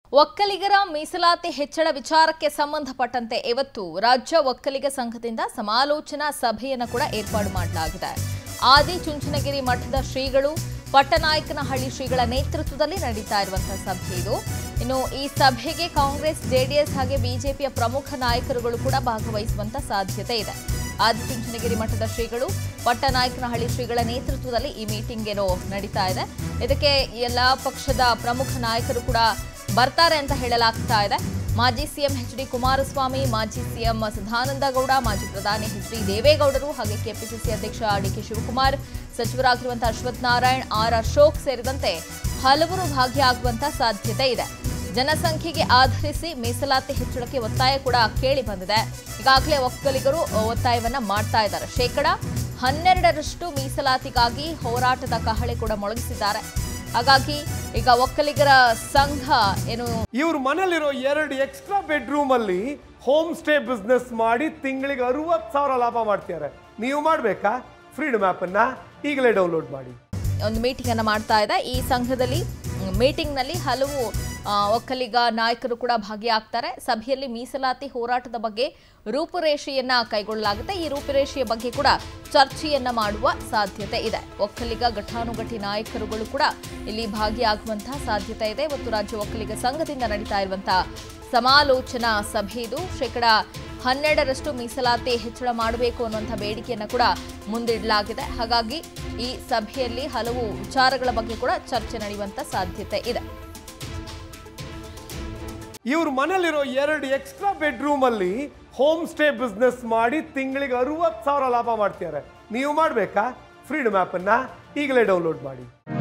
ಒಕ್ಕಲಿಗರ ಮೀಸಲಾತಿ ಹೆಚ್ಚಳ ವಿಚಾರಕ್ಕೆ ಸಂಬಂಧಪಟ್ಟಂತೆ ಇವತ್ತು ರಾಜ್ಯ ಒಕ್ಕಲಿಗ ಸಂಘದಿಂದ ಸಮಾಲೋಚನಾ ಸಭೆಯನ್ನು ಕೂಡ ಏರ್ಪಾಡು ಮಾಡಲಾಗಿದೆ ಆದಿ ಚುಂಚನಗಿರಿ ಮಠದ ಶ್ರೀಗಳು ಪಟ್ಟನಾಯಕನಹಳ್ಳಿ ಶ್ರೀಗಳ ನೇತೃತ್ವದಲ್ಲಿ ನಡೀತಾ ಇರುವಂತಹ ಸಭೆ ಇದು ಇನ್ನು ಈ ಸಭೆಗೆ ಕಾಂಗ್ರೆಸ್ ಜೆಡಿಎಸ್ ಹಾಗೆ ಬಿಜೆಪಿಯ ಪ್ರಮುಖ ನಾಯಕರುಗಳು ಕೂಡ ಭಾಗವಹಿಸುವಂತ ಸಾಧ್ಯತೆ ಇದೆ ಆದಿಚುಂಚನಗಿರಿ ಮಠದ ಶ್ರೀಗಳು ಪಟ್ಟನಾಯಕನಹಳ್ಳಿ ಶ್ರೀಗಳ ನೇತೃತ್ವದಲ್ಲಿ ಈ ಮೀಟಿಂಗ್ ಏನೋ ನಡೀತಾ ಇದೆ ಇದಕ್ಕೆ ಎಲ್ಲಾ ಪಕ್ಷದ ಪ್ರಮುಖ ನಾಯಕರು ಕೂಡ ಬರ್ತಾರೆ ಅಂತ ಹೇಳಲಾಗ್ತಾ ಇದೆ ಮಾಜಿ ಸಿಎಂ ಎಚ್ ಡಿ ಕುಮಾರಸ್ವಾಮಿ ಮಾಜಿ ಸಿಎಂ ಸದಾನಂದ ಗೌಡ ಮಾಜಿ ಪ್ರಧಾನಿ ಎಚ್ ಡಿ ದೇವೇಗೌಡರು ಹಾಗೆ ಕೆಪಿಸಿಸಿ ಅಧ್ಯಕ್ಷ ಡಿಕೆ ಶಿವಕುಮಾರ್ ಸಚಿವರಾಗಿರುವಂತಹ ಅಶ್ವಥ್ ನಾರಾಯಣ್ ಆರ್ ಅಶೋಕ್ ಸೇರಿದಂತೆ ಹಲವರು ಭಾಗಿಯಾಗುವಂತ ಸಾಧ್ಯತೆ ಇದೆ ಜನಸಂಖ್ಯೆಗೆ ಆಧರಿಸಿ ಮೀಸಲಾತಿ ಹೆಚ್ಚಳಕ್ಕೆ ಒತ್ತಾಯ ಕೂಡ ಕೇಳಿ ಬಂದಿದೆ ಈಗಾಗಲೇ ಒಕ್ಕಲಿಗರು ಒತ್ತಾಯವನ್ನ ಮಾಡ್ತಾ ಇದ್ದಾರೆ ಶೇಕಡ ಹನ್ನೆರಡರಷ್ಟು ಮೀಸಲಾತಿಗಾಗಿ ಹೋರಾಟದ ಕಹಳೆ ಕೂಡ ಮೊಳಗಿಸಿದ್ದಾರೆ ಹಾಗಾಗಿ ಈಗ ಒಕ್ಕಲಿಗರ ಸಂಘ ಏನು ಇವ್ರ ಮನೇಲಿರೋ ಎರಡು ಎಕ್ಸ್ಟ್ರಾ ಬೆಡ್ರೂಮ್ ಅಲ್ಲಿ ಹೋಮ್ ಸ್ಟೇ ಬಿಸ್ನೆಸ್ ಮಾಡಿ ತಿಂಗಳಿಗೆ ಅರವತ್ತು ಸಾವಿರ ಲಾಭ ಮಾಡ್ತಿದ್ದಾರೆ ನೀವು ಮಾಡಬೇಕಾ ಫ್ರೀಡಮ್ ಅನ್ನ ಈಗಲೇ ಡೌನ್ಲೋಡ್ ಮಾಡಿ ಒಂದು ಮೀಟಿಂಗ್ ಅನ್ನ ಮಾಡ್ತಾ ಇದೆ ಈ ಸಂಘದಲ್ಲಿ ಮೀಟಿಂಗ್ ನಲ್ಲಿ ಹಲವು ಆ, ಒಕ್ಕಲಿಗ ನಾಯಕರು ಕೂಡ ಭಾಗಿಯಾಗ್ತಾರೆ ಸಭೆಯಲ್ಲಿ ಮೀಸಲಾತಿ ಹೋರಾಟದ ಬಗ್ಗೆ ರೂಪುರೇಷೆಯನ್ನ ಕೈಗೊಳ್ಳಲಾಗುತ್ತೆ ಈ ರೂಪುರೇಷೆಯ ಬಗ್ಗೆ ಕೂಡ ಚರ್ಚೆಯನ್ನ ಮಾಡುವ ಸಾಧ್ಯತೆ ಇದೆ ಒಕ್ಕಲಿಗ ಘಟಾನುಘಟಿ ನಾಯಕರುಗಳು ಕೂಡ ಇಲ್ಲಿ ಭಾಗಿಯಾಗುವಂತಹ ಸಾಧ್ಯತೆ ಇದೆ ಇವತ್ತು ರಾಜ್ಯ ಒಕ್ಕಲಿಗ ಸಂಘದಿಂದ ನಡೀತಾ ಇರುವಂತಹ ಸಮಾಲೋಚನಾ ಸಭೆ ಇದು ಶೇಕಡ ಹನ್ನೆರಡರಷ್ಟು ಮೀಸಲಾತಿ ಹೆಚ್ಚಳ ಮಾಡಬೇಕು ಅನ್ನುವಂಥ ಬೇಡಿಕೆಯನ್ನು ಕೂಡ ಮುಂದಿಡಲಾಗಿದೆ ಹಾಗಾಗಿ ಈ ಸಭೆಯಲ್ಲಿ ಹಲವು ವಿಚಾರಗಳ ಬಗ್ಗೆ ಕೂಡ ಚರ್ಚೆ ನಡೆಯುವಂತ ಸಾಧ್ಯತೆ ಇದೆ ಇವ್ರ ಮನೇಲಿರೋ ಎರಡು ಎಕ್ಸ್ಟ್ರಾ ಬೆಡ್ರೂಮ್ ಅಲ್ಲಿ ಹೋಮ್ ಸ್ಟೇ ಬಿಸ್ನೆಸ್ ಮಾಡಿ ತಿಂಗಳಿಗೆ ಅರವತ್ತು ಸಾವಿರ ಲಾಭ ಮಾಡ್ತಿದ್ದಾರೆ ನೀವು ಮಾಡಬೇಕಾ ಫ್ರೀಡಮ್ ಅನ್ನ ಈಗಲೇ ಡೌನ್ಲೋಡ್ ಮಾಡಿ